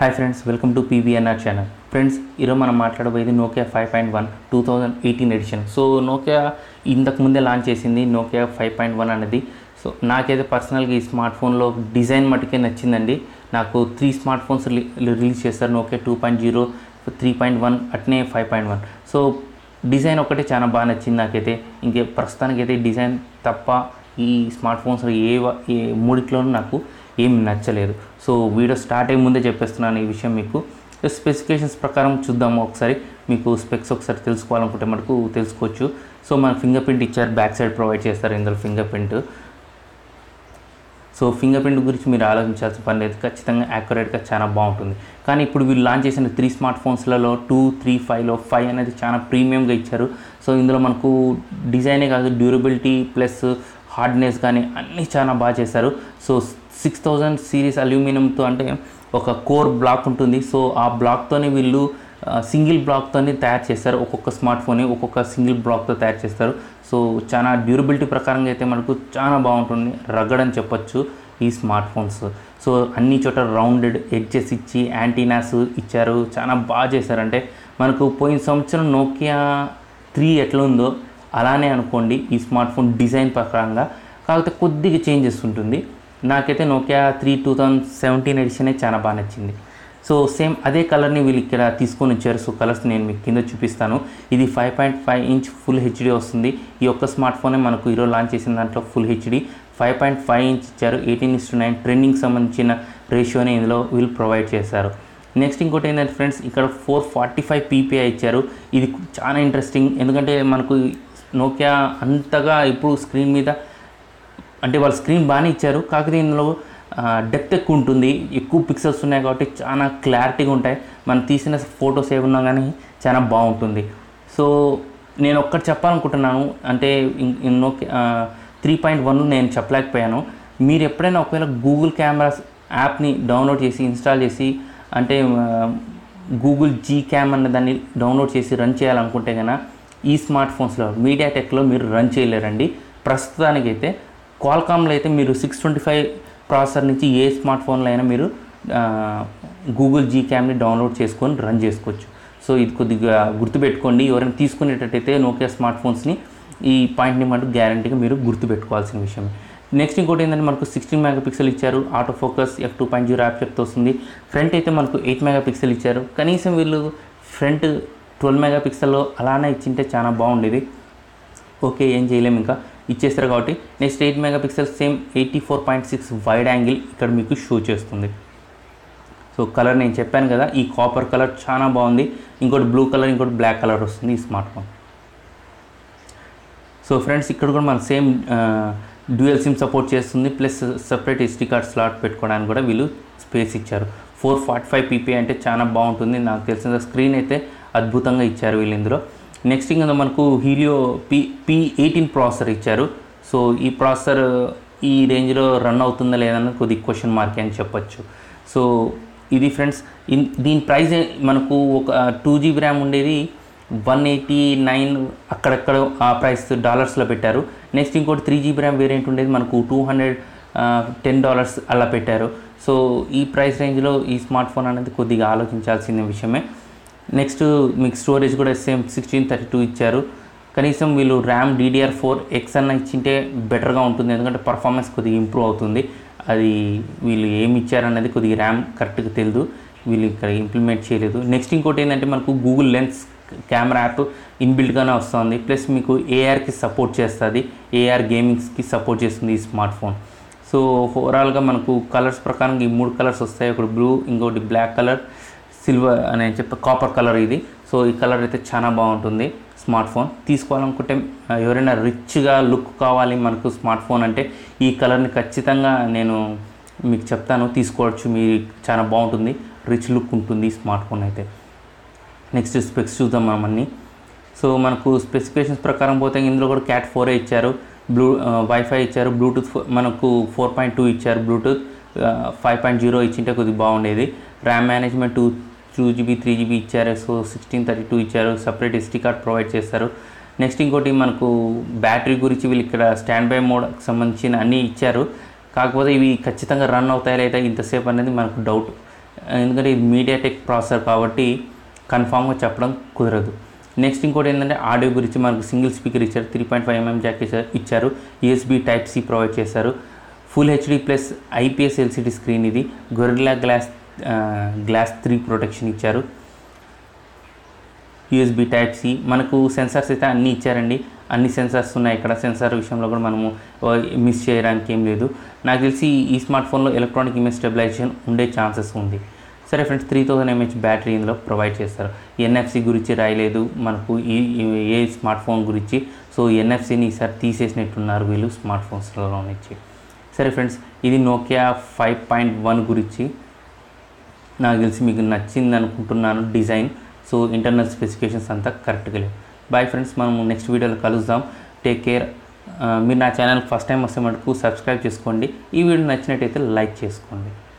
hi friends welcome to PVNR channel friends ఈరోజు మనం మాట్లాడబోయేది Nokia five point one two thousand eighteen edition so Nokia ఇంతకు ముందే launch చేసింది నోకియా ఫైవ్ పాయింట్ వన్ అనేది so నాకైతే పర్సనల్గా ఈ స్మార్ట్ ఫోన్లో డిజైన్ మటుకే నచ్చిందండి నాకు త్రీ స్మార్ట్ ఫోన్స్ రిలీజ్ చేస్తారు Nokia two point zero three point one అట్నే five point one so design ఒకటే చాలా బాగా నచ్చింది నాకైతే ఇంకే ప్రస్తుతానికైతే డిజైన్ తప్ప ఈ స్మార్ట్ ఫోన్స్ ఏ వ- ఏ మూడిట్లోనూ నాకు ఏం నచ్చలేదు సో వీడియో స్టార్ట్ అయ్యే ముందే చెప్పేస్తున్నాను ఈ విషయం మీకు స్పెసిఫికేషన్స్ ప్రకారం చూద్దాము ఒకసారి మీకు స్పెక్స్ ఒకసారి తెలుసుకోవాలనుకుంటే మనకు తెలుసుకోవచ్చు సో మన ఫింగర్ ప్రింట్ ఇచ్చారు బ్యాక్ సైడ్ ప్రొవైడ్ చేస్తారు ఇందులో finger print so finger print గురించి మీరు ఆలోచించాల్సిన పని లేదు ఖచ్చితంగా యాక్యురేట్గా చాలా బాగుంటుంది కానీ ఇప్పుడు వీళ్ళు లాంచ్ చేసిన త్రీ స్మార్ట్ ఫోన్స్లలో టూ త్రీ ఫైవ్లో ఫైవ్ అనేది చాలా ప్రీమియంగా ఇచ్చారు సో ఇందులో మనకు డిజైనే కాదు డ్యూరబిలిటీ ప్లస్ హార్డ్నెస్ కానీ అన్నీ చాలా బాగా చేశారు సో సిక్స్ థౌజండ్ సిరీస్ అల్యూమినియంతో అంటే ఒక కోర్ బ్లాక్ ఉంటుంది సో ఆ బ్లాక్తోనే వీళ్ళు సింగిల్ బ్లాక్తోనే తయారు చేస్తారు ఒక్కొక్క స్మార్ట్ ఫోన్ని ఒక్కొక్క సింగిల్ బ్లాక్తో తయారు చేస్తారు సో చాలా డ్యూరబిలిటీ ప్రకారంగా అయితే మనకు చాలా బాగుంటుంది రగ్గడ్ అని చెప్పొచ్చు ఈ స్మార్ట్ ఫోన్స్ సో అన్ని చోట రౌండెడ్ ఎడ్జెస్ ఇచ్చి యాంటీనాస్ ఇచ్చారు చాలా బాగా చేశారంటే మనకు పోయిన సంవత్సరం నోకియా త్రీ ఎట్లా ఉందో అలానే అనుకోండి ఈ స్మార్ట్ ఫోన్ డిజైన్ ప్రకారంగా కాకపోతే కొద్దిగా చేంజెస్ ఉంటుంది నాకైతే Nokia three two thousand seventeen ఎడిషనే చాలా బాగా నచ్చింది సో సేమ్ అదే కలర్ని వీళ్ళు ఇక్కడ తీసుకొని వచ్చారు సో కలర్స్ నేను మీకు కింద చూపిస్తాను ఇది five point five inch full HD వస్తుంది ఈ ఒక్క స్మార్ట్ ఫోనే మనకు ఈరోజు లాంచ్ చేసిన దాంట్లో full HD five point five inch ఇచ్చారు eighteen is to nine trending సంబంధించిన రేషియోని ఇందులో వీళ్ళు ప్రొవైడ్ చేశారు నెక్స్ట్ ఇంకోటి ఏంటంటే ఫ్రెండ్స్ ఇక్కడ ఫోర్ ఫార్టీ ఫైవ్ పీపీఐ ఇచ్చారు ఇది చాలా ఇంట్రెస్టింగ్ ఎందుకంటే మనకు నోకియా అంతగా ఇప్పుడు స్క్రీన్ మీద అంటే వాళ్ళ స్క్రీన్ బాగానే ఇచ్చారు కాకపోతే ఇందులో డెప్త్ ఎక్కువ ఉంటుంది ఎక్కువ పిక్సెల్స్ ఉన్నాయి కాబట్టి చాలా క్లారిటీగా ఉంటాయి మనం తీసిన ఫొటోస్ ఏమున్నా కానీ చాలా బాగుంటుంది సో నేను ఒక్కటి చెప్పాలనుకుంటున్నాను అంటే నోకి త్రీ పాయింట్ వన్ నేను చెప్పలేకపోయాను మీరు ఎప్పుడైనా ఒకవేళ గూగుల్ కెమెరాస్ యాప్ని డౌన్లోడ్ చేసి ఇన్స్టాల్ చేసి అంటే గూగుల్ జీ క్యామ్ అన్న దాన్ని డౌన్లోడ్ చేసి రన్ చేయాలనుకుంటే కనుక ఈ స్మార్ట్ ఫోన్స్లో మీడియాటెక్లో మీరు రన్ చేయలేరండి ప్రస్తుతానికైతే క్వాల్కామ్లో అయితే మీరు సిక్స్ ట్వంటీ ఫైవ్ ప్రాసెసర్ నుంచి ఏ స్మార్ట్ ఫోన్లో అయినా మీరు గూగుల్ జీ క్యామ్ని డౌన్లోడ్ చేసుకొని రన్ చేసుకోవచ్చు సో ఇది కొద్దిగా గుర్తుపెట్టుకోండి ఎవరైనా తీసుకునేటట్టయితే నోకియా స్మార్ట్ ఫోన్స్ని ఈ పాయింట్ని మటుకు గ్యారంటీగా మీరు గుర్తుపెట్టుకోవాల్సిన విషయం నెక్స్ట్ ఇంకోటి ఏంటంటే మనకు సిక్స్టీన్ మెగా పిక్సెల్ ఇచ్చారు auto focus F two point zero app చెప్తూ వస్తుంది ఫ్రంట్ అయితే మనకు ఎయిట్ మెగా పిక్సెల్ ఇచ్చారు కనీసం వీళ్ళు ఫ్రంట్ ట్వెల్వ్ మెగా పిక్సెల్లో అలానే ఇచ్చింటే చాలా బాగుండేది ఓకే ఏం చేయలేము ఇంకా ఇచ్చేస్తారు కాబట్టి next eight mega pixel same eighty four point six wide angle ఇక్కడ మీకు షో చేస్తుంది సో కలర్ నేను చెప్పాను కదా ఈ కాపర్ కలర్ చాలా బాగుంది ఇంకోటి బ్లూ కలర్ ఇంకోటి బ్లాక్ కలర్ వస్తుంది ఈ స్మార్ట్ ఫోన్ సో ఫ్రెండ్స్ ఇక్కడ కూడా మన సేమ్ డ్యూయల్ సిమ్ సపోర్ట్ చేస్తుంది plus separate SD card slot పెట్టుకోవడానికి కూడా వీళ్ళు స్పేస్ ఇచ్చారు ఫోర్ ఫార్టీ ఫైవ్ పీపీ అంటే చాలా బాగుంటుంది నాకు తెలిసిన స్క్రీన్ అయితే అద్భుతంగా ఇచ్చారు వీళ్ళు ఇందులో నెక్స్ట్ ఇంకా మనకు Helio P P eighteen processor ఇచ్చారు సో ఈ ప్రాసెసర్ ఈ రేంజ్లో రన్ అవుతుందా లేదన్నది కొద్ది క్వశ్చన్ మార్క్ అని చెప్పొచ్చు సో ఇది ఫ్రెండ్స్ ఇన్ దీని ప్రైస్ మనకు ఒక టూ జీబీ ర్యామ్ ఉండేది వన్ ఎయిటీ నైన్ అక్కడక్కడ ఆ ప్రైస్ డాలర్స్లో పెట్టారు నెక్స్ట్ ఇంకోటి త్రీ జీబీ ర్యామ్ వేరియంట్ ఉండేది మనకు టూ హండ్రెడ్ టెన్ డాలర్స్ అలా పెట్టారు సో ఈ ప్రైస్ రేంజ్లో ఈ స్మార్ట్ ఫోన్ అనేది కొద్దిగా ఆలోచించాల్సిన విషయమే నెక్స్ట్ మీకు స్టోరేజ్ కూడా సేమ్ సిక్స్టీన్ థర్టీ టూ ఇచ్చారు కనీసం వీళ్ళు ర్యామ్ డీడీఆర్ ఫోర్ ఎక్స్ అన్న ఇచ్చింటే బెటర్గా ఉంటుంది ఎందుకంటే పర్ఫార్మెన్స్ కొద్దిగా ఇంప్రూవ్ అవుతుంది అది వీళ్ళు ఏమి ఇచ్చారన్నది కొద్దిగా ర్యామ్ కరెక్ట్గా తెలియదు వీళ్ళు ఇక్కడ ఇంప్లిమెంట్ చేయలేదు నెక్స్ట్ ఇంకోటి ఏంటంటే మనకు గూగుల్ లెన్స్ కెమెరా యాప్ ఇన్బిల్ట్గానే వస్తుంది ప్లస్ మీకు ఏఆర్కి సపోర్ట్ చేస్తుంది ఏఆర్ గేమింగ్స్కి సపోర్ట్ చేస్తుంది ఈ స్మార్ట్ ఫోన్ సో ఓవరాల్గా మనకు కలర్స్ ప్రకారం ఈ మూడు కలర్స్ వస్తాయి ఒకటి బ్లూ ఇంకోటి బ్లాక్ కలర్ సిల్వర్ అని చెప్పి కాపర్ కలర్ ఇది సో ఈ కలర్ అయితే చాలా బాగుంటుంది స్మార్ట్ ఫోన్ తీసుకోవాలనుకుంటే ఆ, ఎవరైనా రిచ్గా లుక్ కావాలి మనకు స్మార్ట్ ఫోన్ అంటే ఈ కలర్ని ఖచ్చితంగా నేను మీకు చెప్తాను తీసుకోవచ్చు మీ చాలా బాగుంటుంది రిచ్ లుక్ ఉంటుంది ఈ స్మార్ట్ ఫోన్ అయితే నెక్స్ట్ స్పెక్స్ చూద్దాం మనం అన్ని సో మనకు స్పెసిఫికేషన్స్ ప్రకారం పోతే ఇందులో కూడా క్యాట్ ఫోరే ఇచ్చారు బ్లూ వైఫై ఇచ్చారు బ్లూటూత్ ఫో- మనకు ఫోర్ పాయింట్ టూ ఇచ్చారు బ్లూటూత్ ఫైవ్ పాయింట్ జీరో ఇచ్చింటే కొద్దిగా బాగుండేది RAM management two two GB three GB ఇచ్చారు సో సిక్స్టీన్ థర్టీ టూ ఇచ్చారు సపరేట్ ఎస్టీ కార్డ్ ప్రొవైడ్ చేస్తారు నెక్స్ట్ ఇంకోటి మనకు బ్యాటరీ గురించి వీళ్ళు ఇక్కడ స్టాండ్ బై మోడ్కి సంబంధించిన అన్నీ ఇచ్చారు కాకపోతే ఇవి ఖచ్చితంగా రన్ అవుతాయా లేదా ఇంతసేపు అనేది మనకు డౌట్ ఎందుకంటే ఇది మీడియాటెక్ ప్రాసెసర్ కాబట్టి కన్ఫామ్గా చెప్పడం కుదరదు నెక్స్ట్ ఇంకోటి ఏంటంటే ఆడియో గురించి మనకు సింగిల్ స్పీకర్ ఇచ్చారు three point five mm jack ఇచ్చారు ఇచ్చారు యూఎస్బీ టైప్ సి ప్రొవైడ్ చేశారు full HD plus IPS LCD screen ఇది Gorilla Glass glass three protection ఇచ్చారు యూఎస్బీ టైప్ సి మనకు సెన్సార్స్ అయితే అన్నీ ఇచ్చారండి అన్ని సెన్సార్స్ ఉన్నాయి ఇక్కడ సెన్సార్ విషయంలో కూడా మనము మిస్ చేయడానికి ఏం లేదు నాకు తెలిసి ఈ స్మార్ట్ ఫోన్లో ఎలక్ట్రానిక్ ఇమేజ్ స్టెబిలైజేషన్ ఉండే ఛాన్సెస్ ఉంది సరే friends three thousand mAh battery ఇందులో ప్రొవైడ్ చేస్తారు ఎన్ఎఫ్సి గురించి రాయలేదు మనకు ఈ ఈ- ఏ స్మార్ట్ ఫోన్ గురించి సో ఎన్ఎఫ్సిని ఈసారి తీసేసినట్టున్నారు వీళ్ళు స్మార్ట్ ఫోన్స్లో నుంచి సరే ఫ్రెండ్స్ ఇది నోకియా ఫైవ్ పాయింట్ వన్ గురించి నాకు తెలిసి మీకు నచ్చింది అనుకుంటున్నాను డిజైన్ సో ఇంటర్నల్ స్పెసిఫికేషన్స్ అంతా కరెక్ట్గా లేవు బాయ్ ఫ్రెండ్స్ మనం నెక్స్ట్ వీడియోలో కలుద్దాం టేక్ కేర్ మీరు నా ఛానల్ ఫస్ట్ టైం వస్తే మటుకు సబ్స్క్రైబ్ చేసుకోండి ఈ వీడియో నచ్చినట్టయితే లైక్ చేసుకోండి